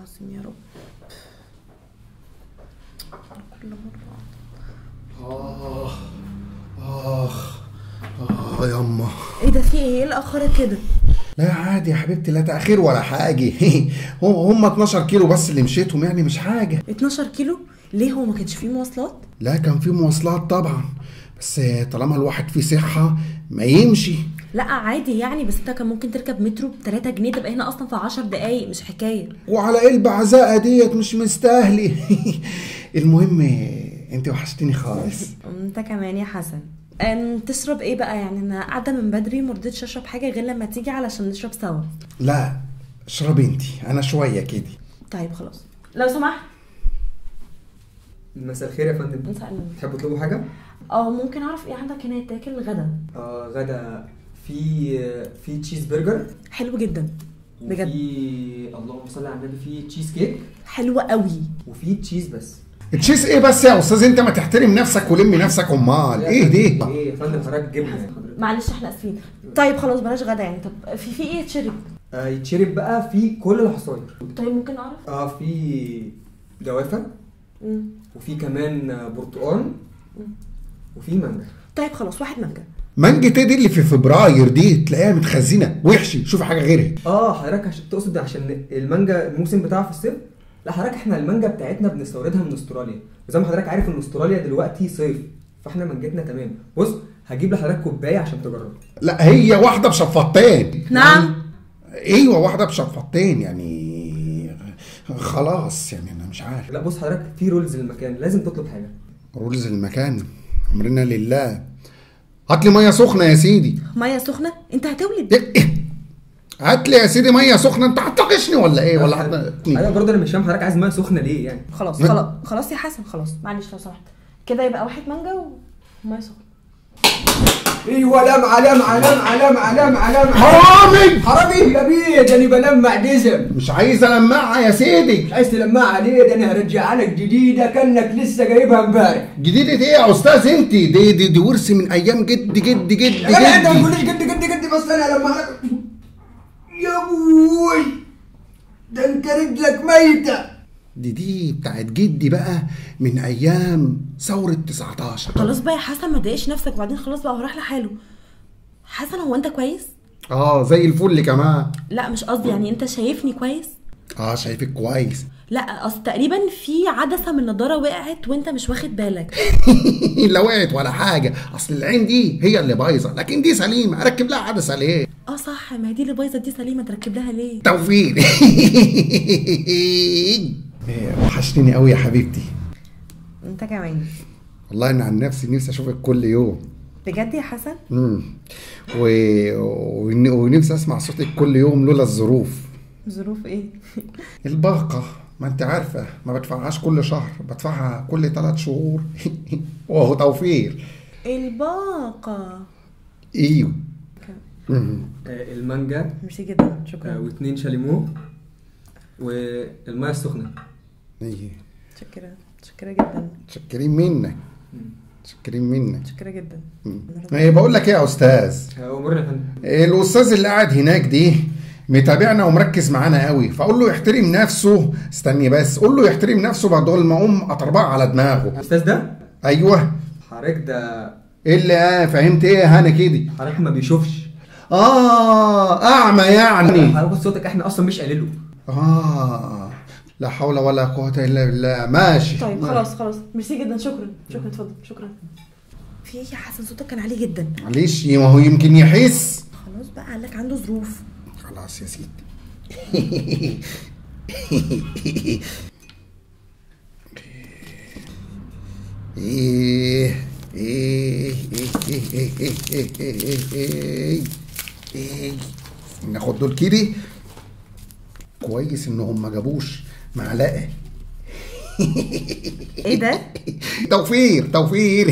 العظيم يا رب كل مرة آه آه آه يما ايه ده في ايه؟ ايه اللي اخرك كده؟ لا عادي يا حبيبتي لا تأخير ولا حاجة هم هم 12 كيلو بس اللي مشيتهم يعني مش حاجة 12 كيلو؟ ليه هو ما كانش فيه مواصلات؟ لا كان في مواصلات طبعا بس طالما الواحد فيه صحة ما يمشي لا عادي يعني بس انت كان ممكن تركب مترو ب 3 جنيه تبقى هنا اصلا في 10 دقايق مش حكايه وعلى ايه البعزقة ديت مش مستاهلة المهم انت وحشتني خالص انت كمان يا حسن أم تشرب ايه بقى يعني انا قاعده من بدري مرضتش اشرب حاجه غير لما تيجي علشان نشرب سوا لا اشربي انت انا شوية كده طيب خلاص لو سمحت مساء الخير يا فندم مساء النور. تحبوا تطلبوا حاجه اه ممكن اعرف ايه عندك هنا يتاكل غدا آه غدا في في تشيز برجر حلو جدا بجد وفي اللهم صل على النبي في تشيز كيك حلوه قوي وفي تشيز بس تشيز ايه بس يا استاذ انت ما تحترم نفسك ولم نفسك امال ايه دي ايه يا فندم حضرتك جبنه يا حضرتك معلش احنا اسفين طيب خلاص بلاش غدا يعني طب في في ايه يتشرب آه يتشرب بقى في كل العصاير طيب ممكن اعرف اه في جوافه مم. وفي كمان آه، برتقال وفي مانجا طيب خلاص واحد مانجا مانجة ايه دي اللي في فبراير دي تلاقيها متخزنة وحشي شوفي حاجة غيرها اه حضرتك عشان تقصد عشان المانجا الموسم بتاعها في الصيف لا حضرتك احنا المانجا بتاعتنا بنستوردها من استراليا وزي ما حضرتك عارف ان استراليا دلوقتي صيف فاحنا مانجتنا تمام بص هجيب لحضرتك كوبايه عشان تجرب لا هي واحدة بشفطين نعم ايوه واحدة بشفطين يعني خلاص يعني انا مش عارف لا بص حضرتك في رولز للمكان لازم تطلب حاجه رولز المكان امرنا لله هات لي ميه سخنه يا سيدي ميه سخنه انت هتولد إيه إيه؟ هات لي يا سيدي ميه سخنه انت هتطقشني ولا ايه ولا ايوه هت- برضه انا مش فاهم حضرتك عايز ميه سخنه ليه يعني خلاص ما- خلاص خلاص يا حسن خلاص معلش لو سمحت كده يبقى واحد مانجا وميه سخنه ايوه لمعه لمعه لمعه لمعه لمعه لمعه حرامي حرامي يا بيه ده انا بلمع دزم مش عايز المعها يا سيدي مش عايز تلمعها ليه ده انا هرجعها لك جديده كانك لسه جايبها امبارح جديدة ايه يا استاذ انت دي دي, دي ورث من ايام جد جد جد يا جدع انت ما جدي تقوليش جد جد جد بس انا لما لك يا ابوي ده انت رجلك ميته دي دي بتاعت جدي بقى من ايام ثورة 19 خلاص بقى يا حسن ما تضايقش نفسك وبعدين خلاص بقى هو راح لحاله حسن هو انت كويس اه زي الفل كمان لا مش قصدي يعني انت شايفني كويس اه شايفك كويس لا اصل تقريبا في عدسه من النضاره وقعت وانت مش واخد بالك لا وقعت ولا حاجة اصل العين دي هي اللي بايظة لكن دي سليمة اركب لها عدسة ليه اه صح ما هي دي اللي بايظه دي سليمه تركب لها ليه توفيق وحشتني قوي يا حبيبتي انت كمان والله انا عن نفسي نفسي اشوفك كل يوم بجد يا حسن امم و... ون- ونفسي اسمع صوتك كل يوم لولا الظروف ظروف ايه الباقة ما انت عارفة ما بدفعهاش كل شهر بدفعها كل ثلاث شهور وهو توفير الباقه ايوه مم. آه، المانجا ميرسي جدا آه، شكرا واتنين شاليمو والميه السخنه ايه شكرا شكرا جدا متشكرين منك متشكرين منك شكرا جدا مم. ايه بقول لك ايه يا استاذ آه، امورنا يا فندم الاستاذ اللي قاعد هناك دي متابعنا ومركز معانا قوي فاقول له يحترم نفسه استني بس قول له يحترم نفسه بعد ما اقوم اطربق على دماغه الاستاذ ده ايوه حضرتك ده ايه اللي اه فهمت ايه هانا كده حضرتك ما بيشوفش اه اعمى يعني حضرتك صوتك احنا اصلا مش قليله اه لا حول ولا قوة الا بالله ماشي طيب خلاص خلاص ميرسي جدا شكرا شكرا اتفضل شكرا في ايه يا حسن صوتك كان عالي جدا معلش ما هو يمكن يحس خلاص بقى قال لك عنده ظروف خلاص يا سيدي ايه ايه ايه ايه ايه ايه ايه ايه ايه ايه ناخد دول كده كويس انهم ما جابوش معلقه ايه ده توفير توفير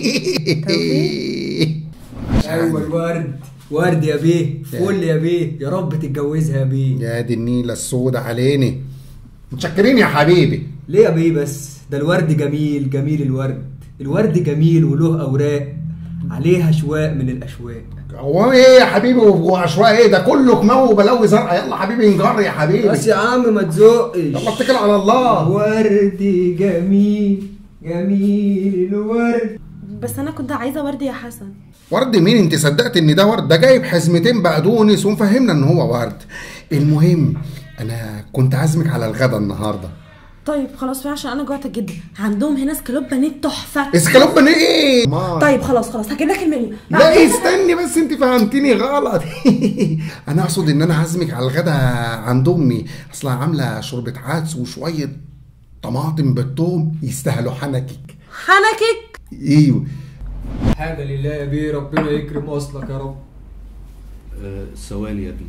ايوه الورد ورد يا بيه فل يا بيه يا رب تتجوزها يا بيه يا دي النيلة السودة عليني متشكرين يا حبيبي ليه يا بيه بس ده الورد جميل جميل الورد الورد جميل وله اوراق عليها اشواق من الاشواق هو ايه يا حبيبي وعشوائي ايه ده كله كمو وبلوي زرقاء يلا حبيبي نجر يا حبيبي بس يا عم ما تزقش يلا اتكل على الله وردي جميل جميل الورد بس انا كنت عايزه ورد يا حسن ورد مين انت صدقت ان ده ورد ده جايب حزمتين بقدونس ومفهمنا ان هو ورد المهم انا كنت عازمك على الغدا النهارده طيب خلاص فعلا عشان انا جوعت جدا عندهم هنا سكالوب بانيه تحفه اسكالوب بانيه ايه ما- طيب خلاص خلاص هجيب لك المنيو لا استني بس انت فهمتني غلط انا اقصد ان انا عازمك على الغدا عند امي اصلها عامله شوربه عدس وشويه طماطم بالثوم يستاهلوا حنكك حنكك ايوه حاجه لله يا بيه ربنا يكرم اصلك يا رب آه، ثواني يا ابني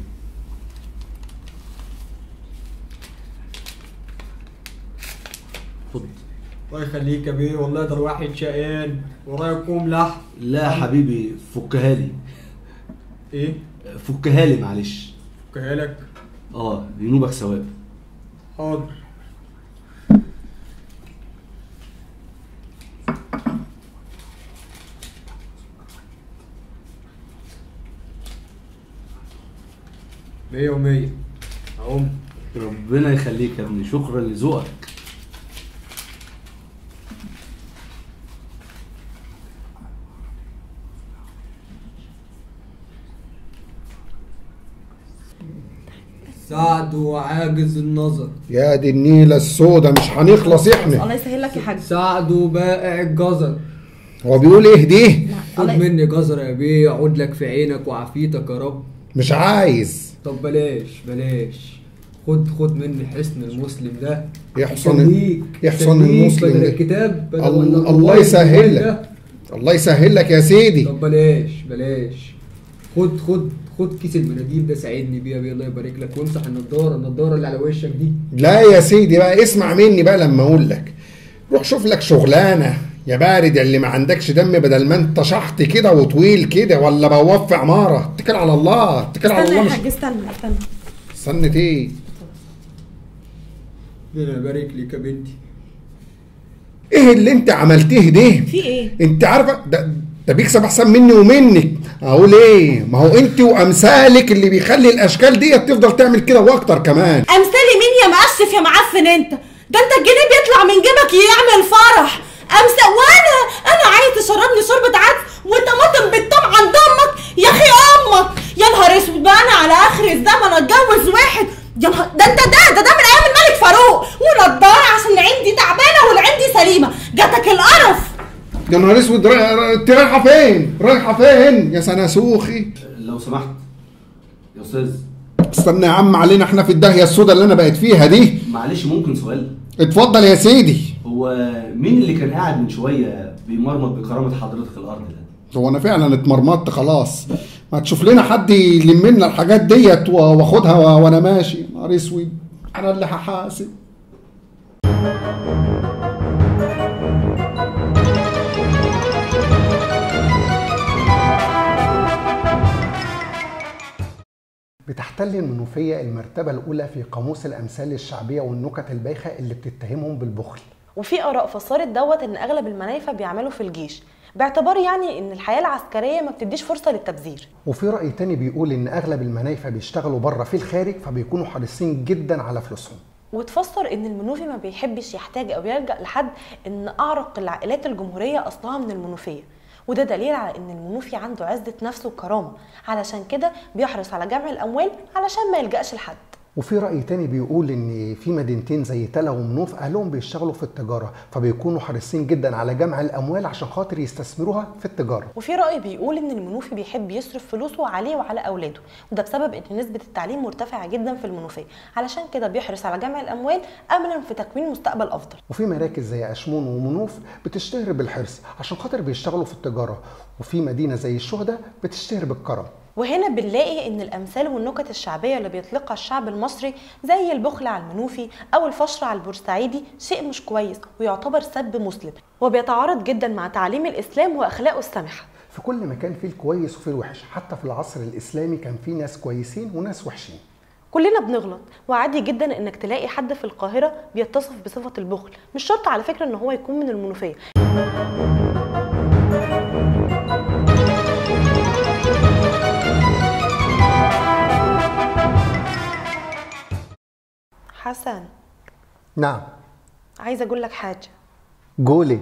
خد الله يخليك يا بيه والله ده الواحد شقيان ورايا كوم لحم لا يا حبيبي فكها لي ايه فكها لي معلش فكها لك اه ينوبك ثواب حاضر مية ومية اهم ربنا يخليك يا ابني شكرا لذوقك سعد وعاجز النظر يا دي النيله السودا مش هنخلص احنا الله يسهل لك يا حاج سعد وبائع الجزر هو بيقول ايه دي خد الله- مني جزر يا بيه يعود لك في عينك وعافيتك يا رب مش عايز طب بلاش بلاش خد خد مني حسن المسلم ده يحصن يسليك، يحصن يسليك المسلم بدل ده. الكتاب بدل ال- ولا الله الموبايل يسهل ده. لك الله يسهل لك يا سيدي طب بلاش بلاش خد خد خد كيس المناديل ده ساعدني بيه يا بيه الله يبارك لك وامسح النضاره النضاره اللي على وشك دي لا يا سيدي بقى اسمع مني بقى لما اقول لك روح شوف لك شغلانه يا بارد اللي ما عندكش دم بدل ما انت شحط كده وطويل كده ولا بواب في عماره اتكل على الله اتكل على استنى الله يا مش حاج استنى استنى استنت ايه ربنا يبارك لك يا بنتي ايه اللي انت عملتيه ده في ايه انت عارفه ده ده بيكسب احسن مني ومنك اقول ايه ما هو انت وامثالك اللي بيخلي الاشكال ديت تفضل تعمل كده واكتر كمان امثالي مين يا مقشف يا معفن انت ده انت الجنيه بيطلع من جيبك يعمل فرح امثال وانا انا عايز تشربني شوربه عدس وطماطم بالطم عند امك يا اخي امك يا نهار اسود بقى انا على اخر الزمن اتجوز واحد يا نهار ده انت ده ده ده من ايام الملك فاروق ونضاره عشان العين دي تعبانه والعين دي سليمه جاتك القرف يا نهار اسود را- را- انت رايحه فين رايحه فين يا سناسوخي لو سمحت يا استاذ استنى يا عم علينا احنا في الداهيه السودا اللي انا بقيت فيها دي معلش ممكن سؤال اتفضل يا سيدي هو مين اللي كان قاعد من شويه بيمرمط بكرامه حضرتك الارض ده هو انا فعلا اتمرمطت خلاص ما تشوف لنا حد يلم لنا الحاجات ديت و- واخدها و- وانا ماشي نهار اسود انا اللي هحاسب بتحتل المنوفية المرتبة الأولى في قاموس الأمثال الشعبية والنكت البايخة اللي بتتهمهم بالبخل وفي اراء فسرت دوت ان اغلب المنايفه بيعملوا في الجيش باعتبار يعني ان الحياه العسكريه ما بتديش فرصه للتبذير وفي رأي تاني بيقول إن أغلب المنايفة بيشتغلوا بره في الخارج فبيكونوا حريصين جدا على فلوسهم وتفسر ان المنوفي ما بيحبش يحتاج او يلجا لحد ان اعرق العائلات الجمهوريه اصلها من المنوفيه وده دليل على ان المنوفي عنده عزه نفس وكرامه علشان كده بيحرص على جمع الاموال علشان ما يلجاش لحد وفي رأي تاني بيقول إن في مدينتين زي تلا ومنوف أهلهم بيشتغلوا في التجارة فبيكونوا حريصين جدا على جمع الأموال عشان خاطر يستثمروها في التجارة وفي رأي بيقول إن المنوفي بيحب يصرف فلوسه عليه وعلى أولاده وده بسبب إن نسبة التعليم مرتفعة جدا في المنوفية علشان كده بيحرص على جمع الأموال أملا في تكوين مستقبل أفضل وفي مراكز زي أشمون ومنوف بتشتهر بالحرص عشان خاطر بيشتغلوا في التجارة وفي مدينة زي الشهداء بتشتهر بالكرم وهنا بنلاقي ان الامثال والنكت الشعبيه اللي بيطلقها الشعب المصري زي البخل على المنوفي او الفشر على البورسعيدي شيء مش كويس ويعتبر سب مسلم وبيتعارض جدا مع تعاليم الاسلام واخلاقه السامحه في كل مكان فيه الكويس وفيه الوحش حتى في العصر الإسلامي كان فيه ناس كويسين وناس وحشين كلنا بنغلط وعادي جدا انك تلاقي حد في القاهره بيتصف بصفه البخل مش شرط على فكره ان هو يكون من المنوفيه حسان نعم عايزه اقول لك حاجه قولي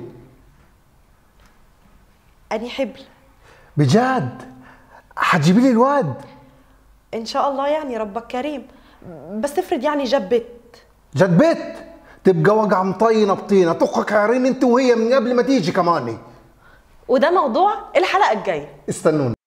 اني حبل بجد حتجيبي لي الواد ان شاء الله يعني ربك كريم بس افرض يعني جبت جد بيت تبقى وقع مطينه بطينه طقك عارين انت وهي من قبل ما تيجي كمان وده موضوع الحلقه الجايه استنوني